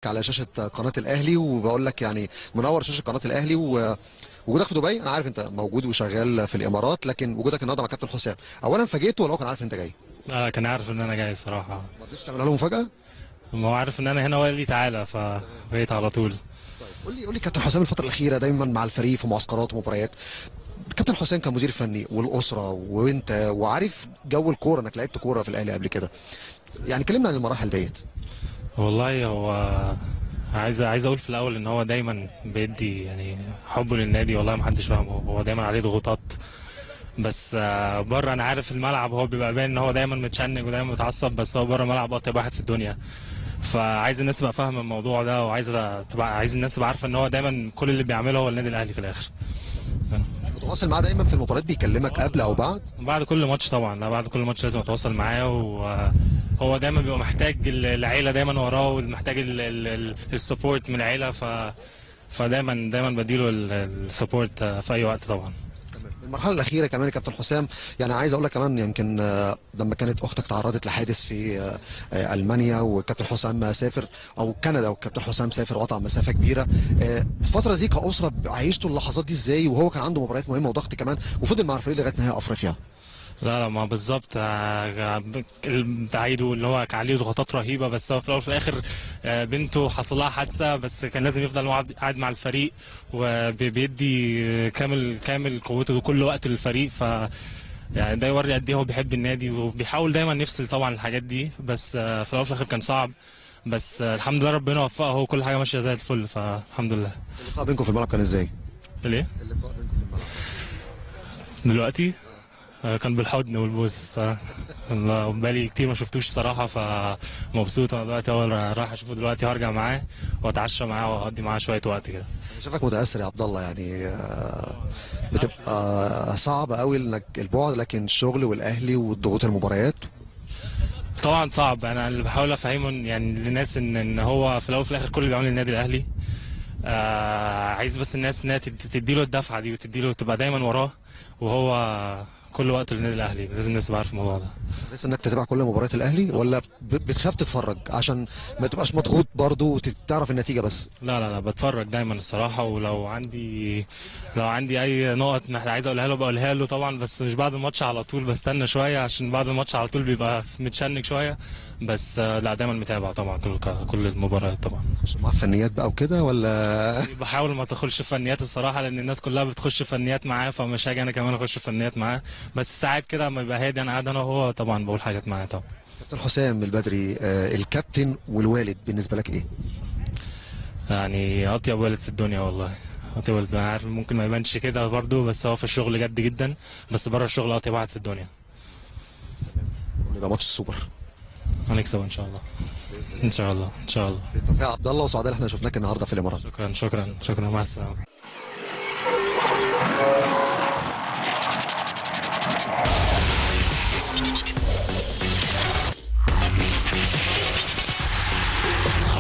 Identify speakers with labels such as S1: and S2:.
S1: على شاشه قناه الاهلي وبقول لك يعني منور شاشه قناه الاهلي ووجودك في دبي انا عارف انت موجود وشغال في الامارات لكن وجودك النهارده مع كابتن حسام اولا فاجئته ولا هو كان عارف انت جاي؟
S2: آه كان عارف ان انا جاي الصراحه
S1: ما رضيتش تعملها له مفاجاه؟
S2: ما هو عارف ان انا هنا وقال لي تعالى فبقيت على طول
S1: قول لي قول لي كابتن حسام الفتره الاخيره دايما مع الفريق في معسكرات ومباريات كابتن حسام كمدير فني والاسره وانت وعارف جو الكوره انك لعبت كوره في الاهلي قبل كده يعني كلمنا عن المراحل ديت
S2: والله هو عايز عايز اقول في الاول ان هو دايما بيدي يعني حبه للنادي والله ما حدش فاهمه هو دايما عليه ضغوطات بس آه، بره انا عارف الملعب هو بيبقى باين ان هو دايما متشنج ودايما متعصب بس هو بره الملعب اطيب واحد في الدنيا فعايز الناس تبقى فاهمه الموضوع ده وعايز تبقى عايز الناس تبقى عارفه ان هو دايما كل اللي بيعمله هو النادي الاهلي في الاخر
S1: متواصل معاه دايما في المباريات بيكلمك قبل او بعد
S2: بعد كل ماتش طبعا لا بعد كل ماتش لازم اتواصل معاه وهو دايما بيبقى محتاج العيله دايما وراه ومحتاج السبورت من العيله ف فدايما دايما بديله السبورت في اي وقت طبعا
S1: المرحله الاخيره كمان يا كابتن حسام يعني عايز اقول لك كمان يمكن آه، لما كانت اختك تعرضت لحادث في آه، آه، المانيا والكابتن حسام سافر او كندا والكابتن حسام سافر وقطع مسافه كبيره آه، الفتره دي كاسره عيشتوا اللحظات دي ازاي وهو كان عنده مباريات مهمه وضغط كمان وفضل مع الفريق لغايه نهائي افريقيا
S2: لا لا ما بالظبط آه، بعيده اللي هو كان عليه ضغوطات رهيبه بس هو في الاول وفي الاخر آه، بنته حصل لها حادثه بس كان لازم يفضل قاعد- قاعد مع الفريق وبيدي كامل كامل قوته وكل وقته للفريق ف يعني ده يوري قد ايه هو بيحب النادي وبيحاول دايما يفصل طبعا الحاجات دي بس آه، في الاول وفي الاخر كان صعب بس آه، الحمد لله ربنا وفقه وكل حاجه ماشيه زي الفل فالحمد لله
S1: اللقاء بينكم في الملعب كان ازاي؟
S2: ليه
S1: اللقاء بينكم في الملعب
S2: دلوقتي آه، كان بالحضن والبوس آه، والله بقالي كتير ما شفتوش صراحة فمبسوط انا دلوقتي اول رايح اشوفه دلوقتي هرجع معاه واتعشى معاه واقضي معاه شوية وقت كده
S1: أنا شايفك متاثر يا عبد الله يعني آه، بتبقى صعب قوي انك البعد لكن الشغل والاهلي والضغوط المباريات
S2: طبعا صعب انا اللي بحاول افهمه إن- يعني للناس ان ان هو في الاول وفي الاخر كل اللي بيعمله النادي الاهلي آه عايز بس الناس انها تد- تديله الدفعة دي وتديله تبقى دايما وراه وهو كل وقته للنادي الاهلي لازم الناس تبقى عارفه الموضوع ده
S1: بس انك تتابع كل مباريات الاهلي ولا ب- بتخاف تتفرج عشان ما تبقاش مضغوط برضه وتعرف النتيجه بس
S2: لا لا لا بتفرج دايما الصراحة ولو عندي لو عندي أي نقط محتاج عايز أقولها له بقولها له طبعا بس مش بعد الماتش على طول بستنى شوية عشان بعد الماتش على طول بيبقى متشنج شوية بس آه، لا دايما متابع طبعا كل كل المباريات طبعا
S1: مع فنيات بقى وكده ولا
S2: بحاول ما تدخلش في فنيات الصراحة لأن الناس كلها بتخش في فنيات معاه فمش هاجي أنا كمان أخش في فنيات معاه بس ساعات كده لما يبقى هادي أنا قاعد أنا وهو طبعا بقول حاجات معاه طبعا
S1: كابتن حسام البدري آه، الكابتن والوالد بالنسبه لك ايه؟
S2: يعني أطيب والد في الدنيا والله أطيب والد أنا عارف ممكن ما يبانش كده برضه بس هو في الشغل جد جدا بس بره الشغل أطيب واحد في الدنيا
S1: يبقى ماتش السوبر
S2: هنكسب ان شاء الله ان شاء الله ان شاء الله
S1: بالتوفيق يا عبد الله وسعداء احنا شفناك النهارده في الامارات
S2: شكرا شكرا شكرا مع السلامه